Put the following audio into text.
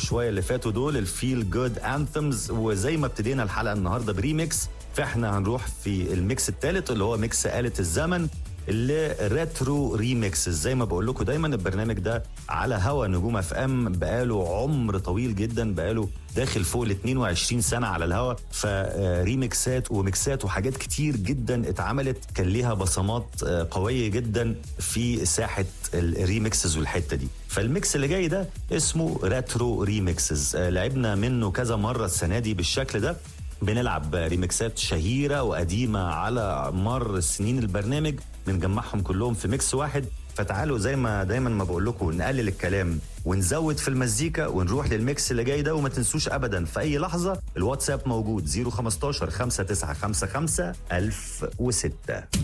شويه اللي فاتوا دول الفيل جود انثمز وزي ما ابتدينا الحلقه النهارده بريميكس فاحنا هنروح في الميكس الثالث اللي هو ميكس آلة الزمن اللي ريترو ريميكسز زي ما بقول لكم دايما البرنامج ده على هوا نجوم اف ام بقاله عمر طويل جدا بقاله داخل فوق ال 22 سنه على الهوا فريميكسات وميكسات وحاجات كتير جدا اتعملت كان ليها بصمات قويه جدا في ساحه الريميكسز والحته دي فالميكس اللي جاي ده اسمه ريترو ريميكسز لعبنا منه كذا مره السنه دي بالشكل ده بنلعب ريميكسات شهيرة وقديمة على مر سنين البرنامج بنجمعهم كلهم في ميكس واحد فتعالوا زي ما دايما ما بقول لكم نقلل الكلام ونزود في المزيكا ونروح للميكس اللي جاي ده وما تنسوش ابدا في اي لحظه الواتساب موجود 015 5955 1006